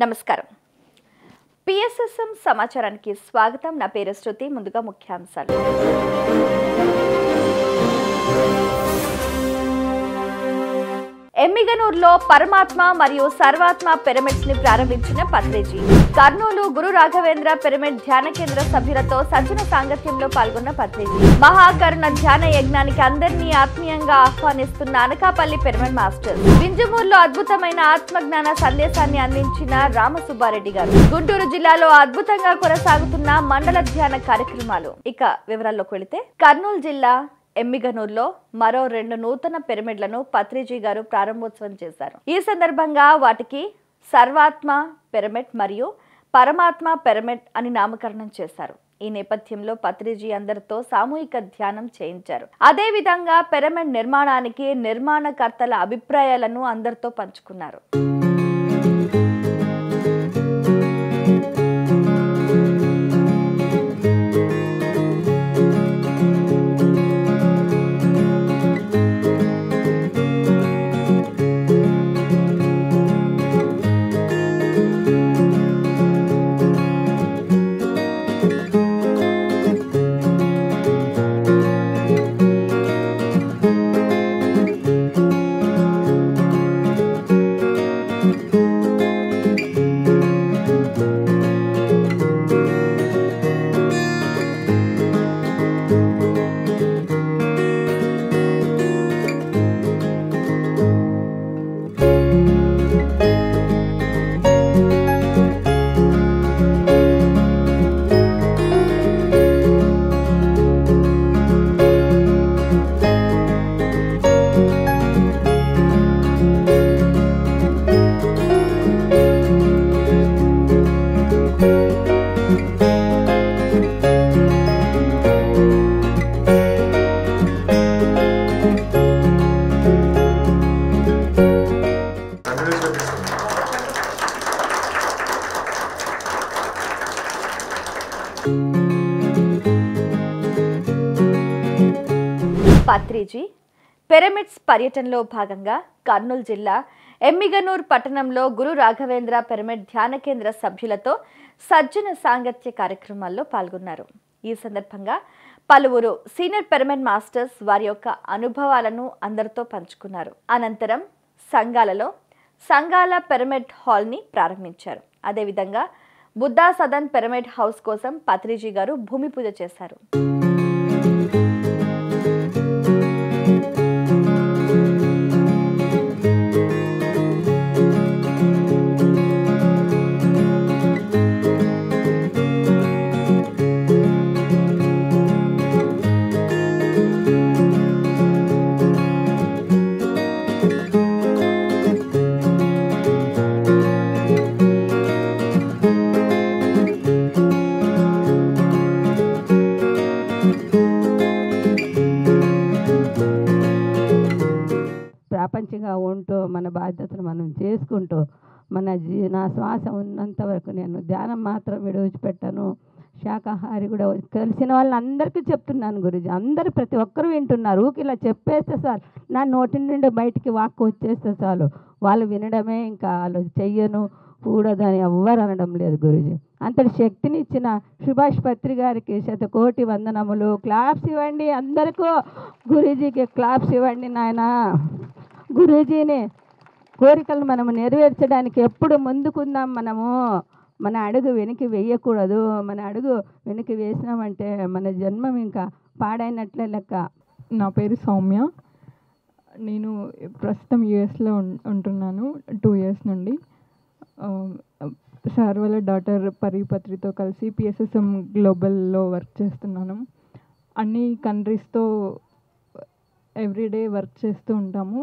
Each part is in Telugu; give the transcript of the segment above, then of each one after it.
నమస్కారం పిఎస్ఎస్ఎం సమాచారానికి స్వాగతం నా పేరు శృతి ముందుగా ముఖ్యాంశాలు ఎమ్మిగనూరులో పరమాత్మ మరియు సర్వాత్మ పిరమిడ్స్ ని ప్రారంభించిన పత్రిజీ కర్నూలు గురు రాఘవేంద్ర పిరమిడ్ ధ్యాన కేంద్ర సభ్యులతో సజ్జన సాంగత్యంలో పాల్గొన్న పత్రిజీ మహాకరుణ ధ్యాన యజ్ఞానికి అందరినీ ఆత్మీయంగా ఆహ్వానిస్తున్న అనకాపల్లి పిరమిడ్ మాస్టర్ వింజమూరులో అద్భుతమైన ఆత్మజ్ఞాన సందేశాన్ని అందించిన రామసుబ్బారెడ్డి గారు గుంటూరు జిల్లాలో అద్భుతంగా కొనసాగుతున్న మండల ధ్యాన కార్యక్రమాలు ఇక వివరాల్లోకి వెళితే కర్నూలు జిల్లా ఎమ్మిగనూరులో మరో రెండు నూతన పిరమిడ్లను పత్రిజీ గారు ప్రారంభోత్సవం చేశారు ఈ సందర్భంగా వాటికి సర్వాత్మ పిరమిడ్ మరియు పరమాత్మ పిరమిడ్ అని నామకరణం చేశారు ఈ నేపథ్యంలో పత్రిజీ అందరితో సామూహిక ధ్యానం చేయించారు అదే విధంగా పిరమిడ్ నిర్మాణానికి నిర్మాణకర్తల అభిప్రాయాలను అందరితో పంచుకున్నారు అందరూ చూపిస్తుంది పత్రిజీ పిరమిడ్స్ పర్యటనలో భాగంగా కర్నూలు జిల్లా ఎమ్మిగనూర్ పట్టణంలో గురు రాఘవేంద్ర పిరమిడ్ ధ్యాన కేంద్ర సభ్యులతో సజ్జన సాంగత్య కార్యక్రమాల్లో పాల్గొన్నారు ఈ సందర్భంగా పలువురు సీనియర్ పిరమిడ్ మాస్టర్స్ వారి యొక్క అనుభవాలను అందరితో పంచుకున్నారు అనంతరం సంఘాలలో సంఘాల పిరమిడ్ హాల్ని ప్రారంభించారు అదేవిధంగా బుద్ధా సదన్ పిరమిడ్ హౌస్ కోసం పత్రిజీ గారు భూమి పూజ చేశారు ప్రాపంచికంగా ఉంటూ మన బాధ్యతను మనం చేసుకుంటూ మన జీ నా శ్వాస ఉన్నంత వరకు నేను ధ్యానం మాత్రం విడిచిపెట్టాను శాకాహారి కూడా కలిసిన వాళ్ళని అందరికీ చెప్తున్నాను గురుజీ అందరూ ప్రతి ఒక్కరూ వింటున్నారు ఊరికి ఇలా చెప్పేస్తే చాలు నా నోటి నుండి బయటికి వాక్కు వచ్చేస్తే చాలు వాళ్ళు వినడమే ఇంకా వాళ్ళు చెయ్యను కూడదని ఎవ్వరు అనడం లేదు గురుజీ అంతటి శక్తిని ఇచ్చిన సుభాష్ పత్రి గారికి శతకోటి వందనములు క్లాప్స్ ఇవ్వండి అందరికీ గురూజీకి క్లాప్స్ ఇవ్వండి నాయనా గురూజీని కోరికలు మనము నెరవేర్చడానికి ఎప్పుడు ముందుకుందాం మనము మన అడుగు వెనక్కి వేయకూడదు మన అడుగు వెనక్కి వేసినామంటే మన జన్మం ఇంకా పాడైనట్లే లెక్క నా పేరు సౌమ్య నేను ప్రస్తుతం యుఎస్లో ఉంటున్నాను టూ ఇయర్స్ నుండి ఆ, సార్ వాళ్ళ డాటర్ పరిపత్రితో కలిసి పిఎస్ఎస్ఎం గ్లోబల్లో వర్క్ చేస్తున్నాను అన్ని కంట్రీస్తో ఎవ్రీడే వర్క్ చేస్తూ ఉంటాము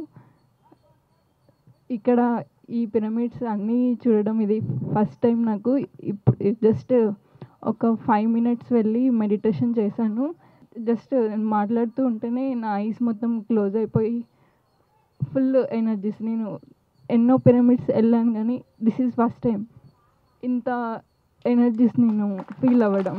ఇక్కడ ఈ పిరమిడ్స్ అన్నీ చూడడం ఇది ఫస్ట్ టైం నాకు ఇప్పుడు జస్ట్ ఒక ఫైవ్ మినిట్స్ వెళ్ళి మెడిటేషన్ చేశాను జస్ట్ మాట్లాడుతూ ఉంటేనే నా ఐస్ మొత్తం క్లోజ్ అయిపోయి ఫుల్ ఎనర్జీస్ నేను ఎన్నో పిరమిడ్స్ వెళ్ళాను కానీ దిస్ ఈజ్ ఫస్ట్ టైం ఇంత ఎనర్జీస్ నేను ఫీల్ అవ్వడం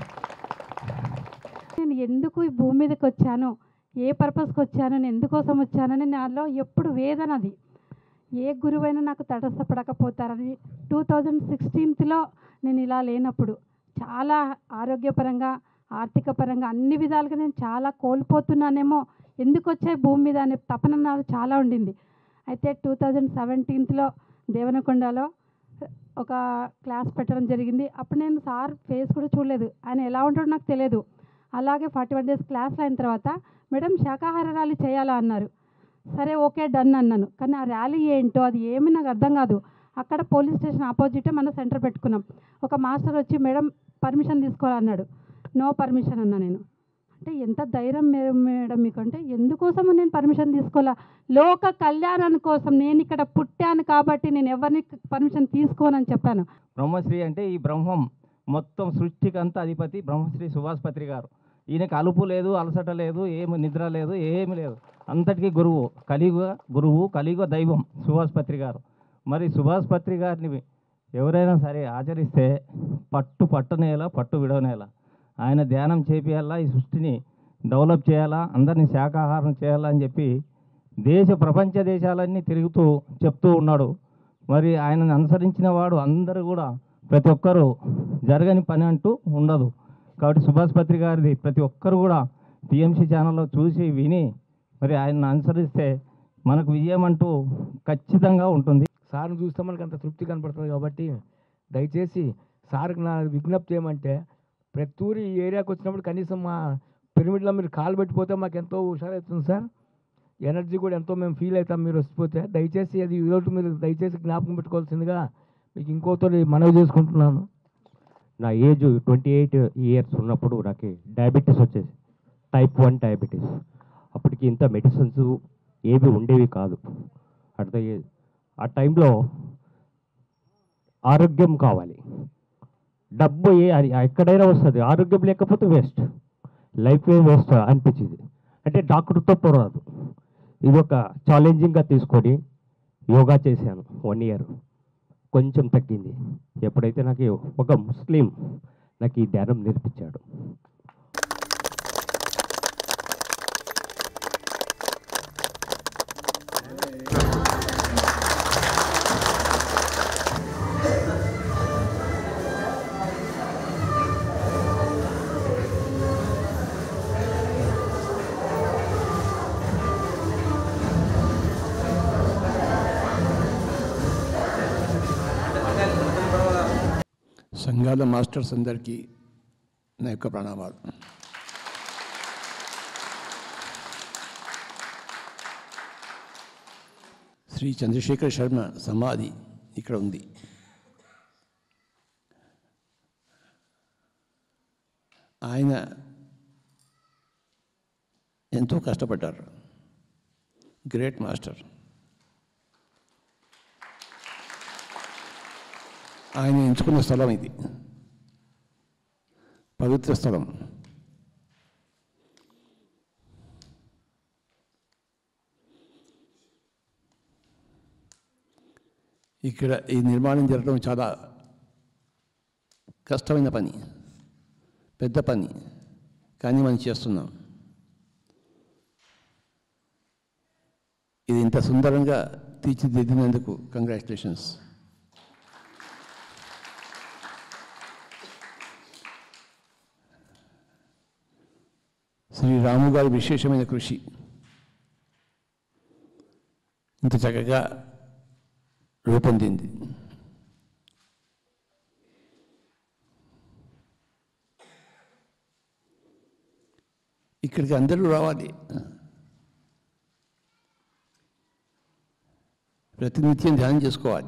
నేను ఎందుకు ఈ భూమి మీదకి వచ్చాను ఏ పర్పస్కి వచ్చాను నేను ఎందుకోసం వచ్చానని నాలో ఎప్పుడు వేదన అది ఏ గురువైనా నాకు తటస్థపడకపోతారని టూ థౌజండ్ సిక్స్టీన్త్లో నేను ఇలా లేనప్పుడు చాలా ఆరోగ్యపరంగా ఆర్థిక పరంగా అన్ని విధాలుగా నేను చాలా కోల్పోతున్నానేమో ఎందుకు వచ్చాయి భూమి మీద అనే తపన నాకు చాలా ఉండింది అయితే టూ థౌజండ్ సెవెంటీన్త్లో దేవనకొండలో ఒక క్లాస్ పెట్టడం జరిగింది అప్పుడు నేను సార్ ఫేస్ కూడా చూడలేదు ఆయన ఎలా ఉంటాడో నాకు తెలియదు అలాగే ఫార్టీ వన్ డేస్ క్లాస్లో అయిన తర్వాత మేడం శాకాహార ర్యాలీ చేయాలా అన్నారు సరే ఓకే డన్ అన్నాను కానీ ఆ ర్యాలీ ఏంటో అది ఏమీ నాకు అర్థం కాదు అక్కడ పోలీస్ స్టేషన్ ఆపోజిటే మనం సెంటర్ పెట్టుకున్నాం ఒక మాస్టర్ వచ్చి మేడం పర్మిషన్ తీసుకోవాలన్నాడు నో పర్మిషన్ అన్నా నేను అంటే ఎంత ధైర్యం మే- మేడం మీకు అంటే ఎందుకోసము నేను పర్మిషన్ తీసుకోవాలా లోక కళ్యాణం కోసం నేను ఇక్కడ పుట్టాను కాబట్టి నేను ఎవరిని పర్మిషన్ తీసుకోనని చెప్పాను బ్రహ్మశ్రీ అంటే ఈ బ్రహ్మం మొత్తం సృష్టికి అంతా అధిపతి బ్రహ్మశ్రీ సుభాష్పత్రి గారు ఈయనకి అలుపు లేదు అలసట లేదు ఏమి నిద్ర లేదు ఏమి లేదు అంతటికీ గురువు కలియుగ గురువు కలియుగ దైవం సుభాష్పత్రి గారు మరి సుభాష్పత్రి గారిని ఎవరైనా సరే ఆచరిస్తే పట్టు పట్టనేలా పట్టు విడవనేలా ఆయన ధ్యానం చేపియాలా ఈ సృష్టిని డెవలప్ చేయాలా అందరినీ శాకాహారం చేయాలా అని చెప్పి దేశ ప్రపంచ దేశాలన్నీ తిరుగుతూ చెప్తూ ఉన్నాడు మరి ఆయనను అనుసరించిన వాడు అందరూ కూడా ప్రతి ఒక్కరూ జరగని పని అంటూ ఉండదు కాబట్టి సుభాష్ పత్రి గారిది ప్రతి ఒక్కరు కూడా టీఎంసీ ఛానల్లో చూసి విని మరి ఆయనను అనుసరిస్తే మనకు విజయం అంటూ ఖచ్చితంగా ఉంటుంది సార్ని చూస్తే మనకు అంత తృప్తి కనపడుతుంది కాబట్టి దయచేసి సార్కి నా విజ్ఞప్తి ఏమంటే ప్రతి ఊరి ఈ ఏరియాకి వచ్చినప్పుడు కనీసం మా పిరమిడ్లో మీరు కాలు పెట్టిపోతే మాకు ఎంతో హుషారవుతుంది సార్ ఎనర్జీ కూడా ఎంతో మేము ఫీల్ అవుతాం మీరు వస్తే దయచేసి అది ఈరోజు మీరు దయచేసి జ్ఞాపకం పెట్టుకోవాల్సిందిగా మీకు ఇంకోతో మనవి చేసుకుంటున్నాను నా ఏజ్ ట్వంటీ ఎయిట్ ఇయర్స్ ఉన్నప్పుడు నాకు డయాబెటీస్ వచ్చేసి టైప్ వన్ డయాబెటీస్ అప్పటికి ఇంత మెడిసిన్స్ ఏవి ఉండేవి కాదు అట్ ద ఏజ్ ఆ టైంలో ఆరోగ్యం కావాలి డబ్బు ఏ అది ఎక్కడైనా వస్తుంది ఆరోగ్యం లేకపోతే వేస్ట్ లైఫ్ వేస్ట్ అనిపించింది అంటే డాక్టర్తో పోరాదు ఇది ఒక ఛాలెంజింగ్గా తీసుకొని యోగా చేశాను వన్ ఇయర్ కొంచెం తగ్గింది ఎప్పుడైతే నాకు ఒక ముస్లిం నాకు ఈ ధ్యానం నేర్పించాడు సంఘాల మాస్టర్స్ అందరికీ నా యొక్క ప్రణామాలు శ్రీ చంద్రశేఖర్ శర్మ సమాధి ఇక్కడ ఉంది ఆయన ఎంతో కష్టపడ్డారు గ్రేట్ మాస్టర్ ఆయన ఎంచుకున్న స్థలం ఇది పవిత్ర స్థలం ఇక్కడ ఈ నిర్మాణం జరగడం చాలా కష్టమైన పని పెద్ద పని కానీ మనం చేస్తున్నాం ఇది ఇంత సుందరంగా తీర్చిదిద్దినందుకు కంగ్రాచులేషన్స్ శ్రీ రాము గారి విశేషమైన కృషి ఇంత చక్కగా రూపొందింది ఇక్కడికి అందరూ రావాలి ప్రతినిత్యం ధ్యానం చేసుకోవాలి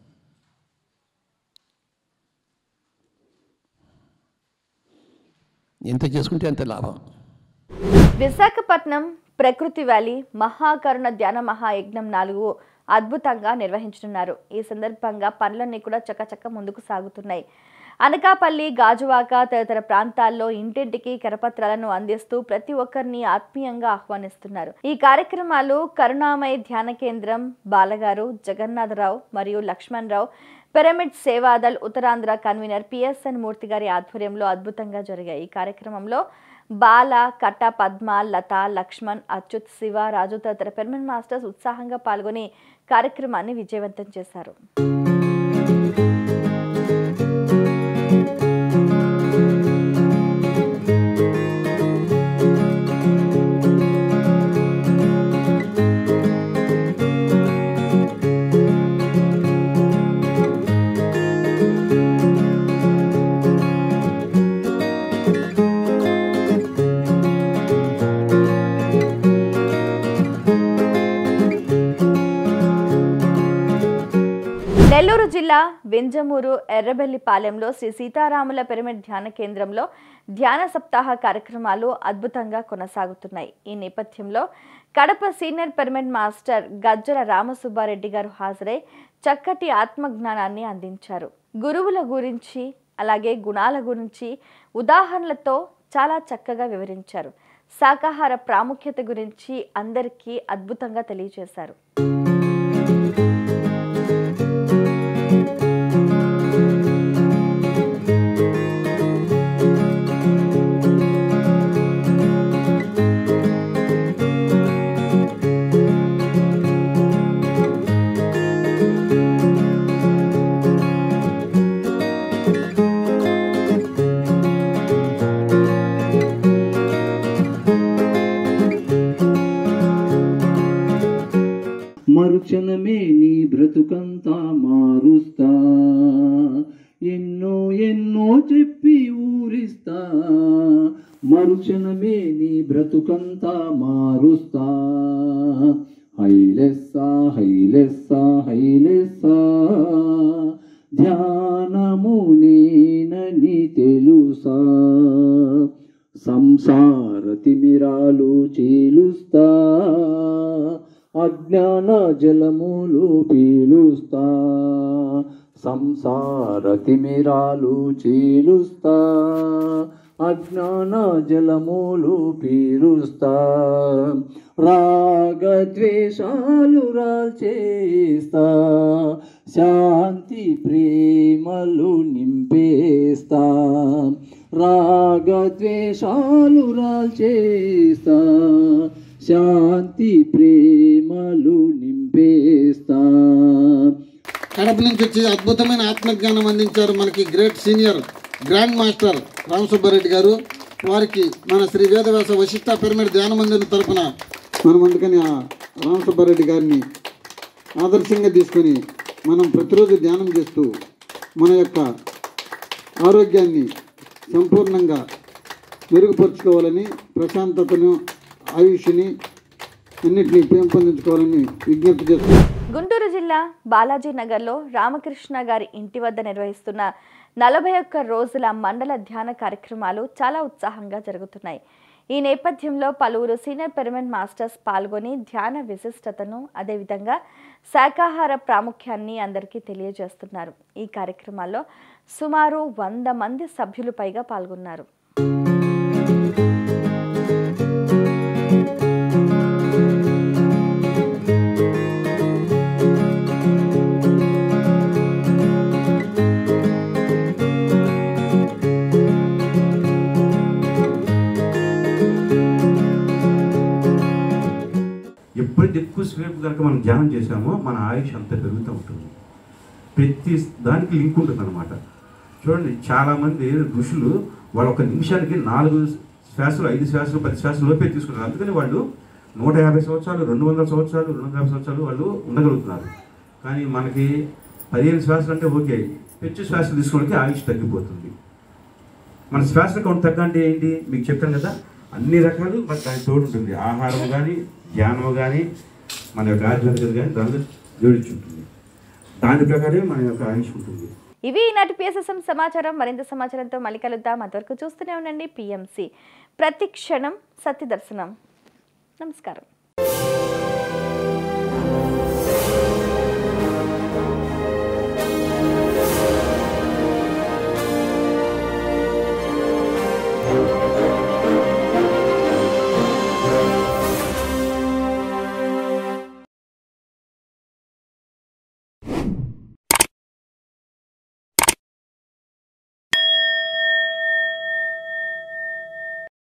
ఎంత చేసుకుంటే అంత లాభం విశాఖపట్నం ప్రకృతి వ్యాలీ మహాకరుణ ధ్యాన మహాయజ్ఞం నాలుగు అద్భుతంగా నిర్వహించనున్నారు ఈ సందర్భంగా పనులన్నీ కూడా చకచక ముందుకు సాగుతున్నాయి అనకాపల్లి గాజువాక తదితర ప్రాంతాల్లో ఇంటింటికి కరపత్రాలను అందిస్తూ ప్రతి ఒక్కరిని ఆత్మీయంగా ఆహ్వానిస్తున్నారు ఈ కార్యక్రమాలు కరుణామయ ధ్యాన కేంద్రం బాలగారు జగన్నాథరావు మరియు Lakshman Rao pyramid Sevadal Uttarandhra convener P S N Murthy గారి ఆధ్వర్యంలో అద్భుతంగా జరిగాయి ఈ కార్యక్రమంలో బాల కట్ట పద్మ లత లక్ష్మణ్ అచ్యుత్ శివ రాజు తదితర పెర్మనెంట్ మాస్టర్స్ ఉత్సాహంగా పాల్గొని కార్యక్రమాన్ని విజయవంతం చేశారు నెల్లూరు జిల్లా వింజమూరు ఎర్రబెల్లిపాలెంలో శ్రీ సీతారాముల పిరమిడ్ ధ్యాన కేంద్రంలో ధ్యాన సప్తాహ కార్యక్రమాలు అద్భుతంగా కొనసాగుతున్నాయి ఈ నేపథ్యంలో Kadapa senior pyramid master Gajjala Ramasubbareddy garu హాజరై చక్కటి ఆత్మజ్ఞానాన్ని అందించారు గురువుల గురించి అలాగే గుణాల గురించి ఉదాహరణలతో చాలా చక్కగా వివరించారు శాకాహార ప్రాముఖ్యత గురించి అందరికీ అద్భుతంగా తెలియజేశారు మరుక్షణమే నీ బ్రతుకంతా మారుస్తా ఎన్నో ఎన్నో చెప్పి ఊరిస్తా మరుక్షణమే నీ బ్రతుకంతా మారుస్తా హైలెస్సా హైలెస్సా హైలెస్సా ధ్యానము నేనని తెలుసా సంసార తిమిరాలు చీలుస్తా అజ్ఞాన జలములు పీలుస్తా సంసార తిమిరాలు చీలుస్తా అజ్ఞాన జలములు పీలుస్తా రాగద్వేషాలు రాల్చేస్తా శాంతి ప్రేమలు నింపేస్తా రాగద్వేషాలు రాల్చేస్తా శాంతి ప్రేమలు నింపేస్తా కడప నుంచి వచ్చి అద్భుతమైన ఆత్మజ్ఞానం అందించారు మనకి great senior grand master Ramasubbareddy garu వారికి మన శ్రీ వేదవ్యాస వశిష్ట పిరమిడ్ ధ్యాన మందిరం తరపున మనం అందుకని ఆ రామసుబ్బారెడ్డి గారిని ఆదర్శంగా తీసుకొని మనం ప్రతిరోజు ధ్యానం చేస్తూ మన యొక్క ఆరోగ్యాన్ని సంపూర్ణంగా మెరుగుపరుచుకోవాలని ప్రశాంతతను ఆయుష్ని అన్నిటినీ పెంపొందించుకోవాలని విజ్ఞప్తి చేస్తున్నాం గుంటూరు జిల్లా బాలాజీ నగర్లో రామకృష్ణ గారి ఇంటి వద్ద నిర్వహిస్తున్న నలభై ఒక్క రోజుల మండల ధ్యాన కార్యక్రమాలు చాలా ఉత్సాహంగా జరుగుతున్నాయి ఈ నేపథ్యంలో పలువురు సీనియర్ పిరమిడ్ మాస్టర్స్ పాల్గొని ధ్యాన విశిష్టతను అదేవిధంగా శాకాహార ప్రాముఖ్యాన్ని అందరికీ తెలియజేస్తున్నారు ఈ కార్యక్రమాల్లో సుమారు వంద మంది సభ్యులు పైగా పాల్గొన్నారు ఎప్పుడైతే ఎక్కువసేపు కనుక మనం ధ్యానం చేసామో మన ఆయుష్ అంత పెరుగుతూ ఉంటుంది ప్రతి దానికి లింక్ ఉంటుంది అనమాట చూడండి చాలామంది ఋషులు వాళ్ళు ఒక నిమిషానికి నాలుగు శ్వాసలు ఐదు శ్వాసలు పది శ్వాసలు లోపే తీసుకుంటారు అందుకని వాళ్ళు నూట యాభై సంవత్సరాలు రెండు వందల సంవత్సరాలు రెండు వందల యాభై సంవత్సరాలు వాళ్ళు ఉండగలుగుతున్నారు కానీ మనకి పదిహేను శ్వాసలు అంటే ఓకే పెచ్చు శ్వాసలు తీసుకోవడానికి ఆయుష్ తగ్గిపోతుంది మన శ్వాస కౌంట్ తగ్గ అంటే ఏంటి మీకు చెప్పాను కదా అన్ని రకాలు మరి దాని తోడు ఉంటుంది ఆహారం కానీ ధ్యానం కానీ మన యొక్క ఆధ్యాత్మికత కానీ దానిలో జోడించి ఉంటుంది దాని ప్రకారమే మన యొక్క ఆయుష్ ఉంటుంది ఇవి ఈనాటి పిఎస్ఎస్ఎం సమాచారం మరింత సమాచారంతో మళ్ళీ కలుద్దాం అంతవరకు చూస్తూనే ఉండండి పిఎంసి ప్రతి క్షణం సత్య దర్శనం నమస్కారం